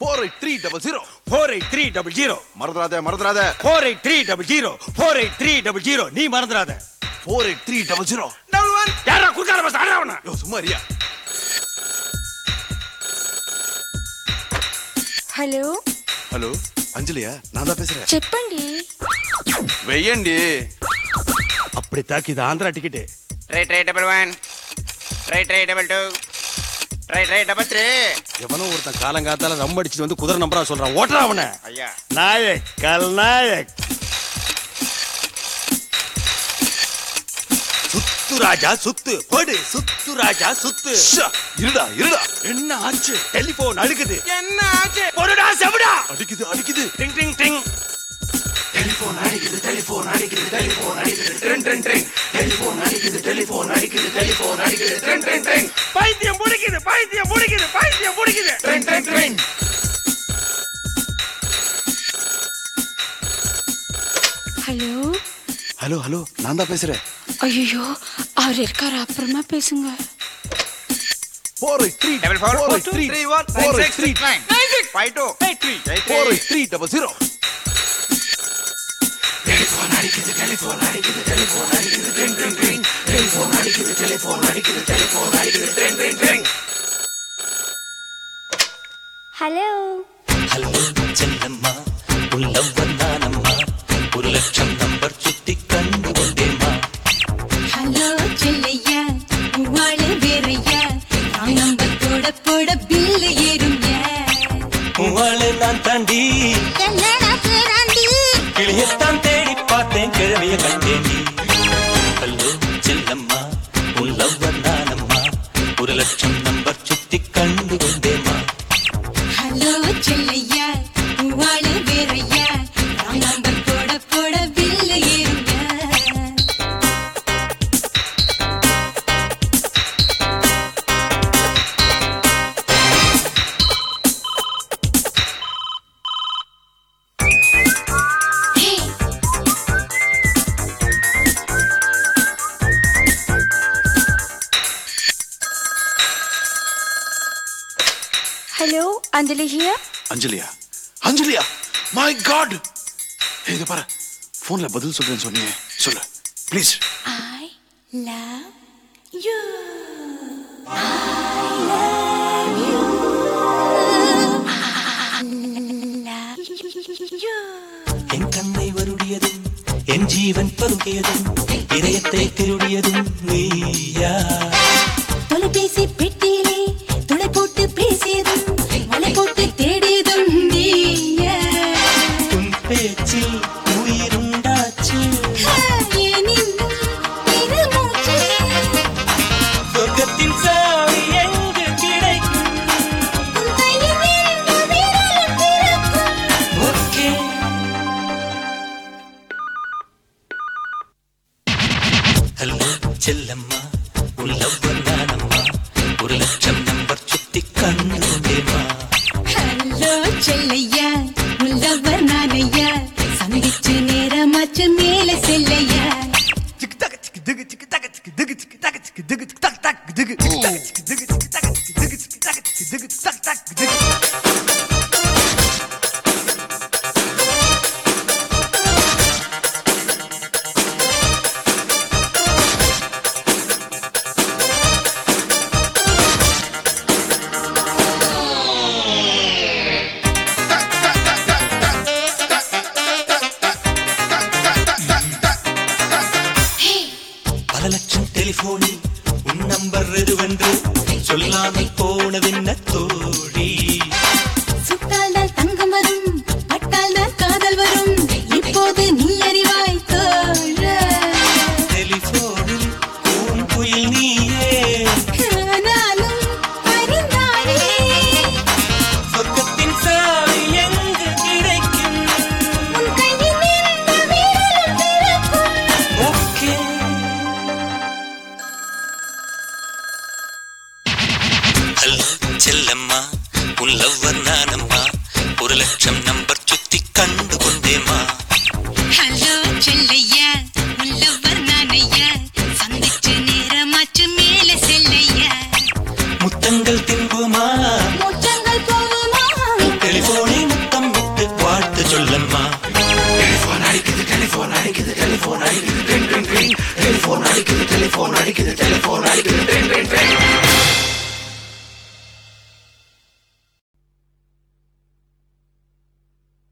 Four eight three double zero four eight three double zero மறந்துடாத மறந்துடாத four eight three double zero four eight three double zero நீ மறந்துடாத four eight three double zero double one யாரா குறுக்கால bus ஆடுறவன யோ சும்மா Riya hello hello అంజలియా நான் தான் பேசுறேன் చెప్పండి வெய்யண்டி அப்படி தாக்கி இது Andhra ticket three three double one three three double two three three double three எவனோ ஒருத்தன் காலங்காத்தால ரம் அடிச்சுட்டு வந்து குதிரை நம்பரா சொல்றான் ஓட்டுறா அவனை అయ్యా நாயக் கல்நாயக் சுத்து ராஜா சுத்து போடு சுத்து ராஜா சுத்து ஷா, இருடா இருடா என்ன ஆச்சு டெலிபோன் அழுகுது ఎన్న ఆచే பொருடா செவிடா அடிக்குது அடிக்குது டிங் டிங் டிங் பைத்தியம் முடிக்குது பைத்தியம் முடிக்குது பைத்தியம் முடிக்குது ஹலோ ஹலோ ஹலோ நான் தான் பேசுறேன் ஐயோ அவர் இருக்காரு அப்புறமா பேசுங்க four eight three double four four eight three three one four eight three nine six five two four eight three double zero hello hello செல்லம்மா உள்ளவன் நானம்மா ஒரு லட்சம் நம்பர் சுத்தி கண்டு கொண்டேம்மா ஹலோ செல்லையா உவாள வேறையா நான் நம்பர் போட போட பில்லு ஏறும்யா உவாளு நான் தாண்டி என்னடா பேராண்டி கிளியத்தான் தேடி பார்த்தேன் கிழவிய கண்டேண்டி ஹலோ செல்லம்மா உள்ளவன் நானம்மா ஒரு லட்சம் நம்பர் சுத்தி கண்டு கொண்டேம்மா ஹலோ செல்லையா உவாள வேறையா நான் நம்பர் போட போட பில்லு ஏறும்யா హలో అంజలి హియర్ அஞ்சலியா அஞ்சலியா மை காட் இது பாரு போன்ல பதில் சொல்றேன்னு சொன்னியே சொல்லு ப்ளீஸ் I love you. என் கண்ணை வருடியதும் என் ஜீவன் பருகியதும் இதயத்தை திருடியதும் நீயா தொலைபேசி பெட்டியிலே துளை போட்டு பேசியதும் மலை போட்டு தேடியதும் நீயா உன் பேச்சில் உயிருண்டாச்சு ஏன் இன்னும் பெருமூச்சு? சொர்க்கத்தின் சாவி எங்கு கிடைக்கும் உன் கையில் விழுந்த விரலும் திறக்கும். ஓகே ஹலோ செல்லம்மா உள்ளவன் நானம்மா ஒரு லட்சம் நம்பர் சுத்தி கண்டு கொண்டேம்மா ஹலோ செல்லையா உள்ளவர் நானையா சந்திச்சு நேரமாச்சு மேல செல்லையா அடிக்குது டெலிபோன் அடிக்குது டெலிபோன் அடிக்குது ட்ரெயின் ட்ரெயின் ட்ரெயின்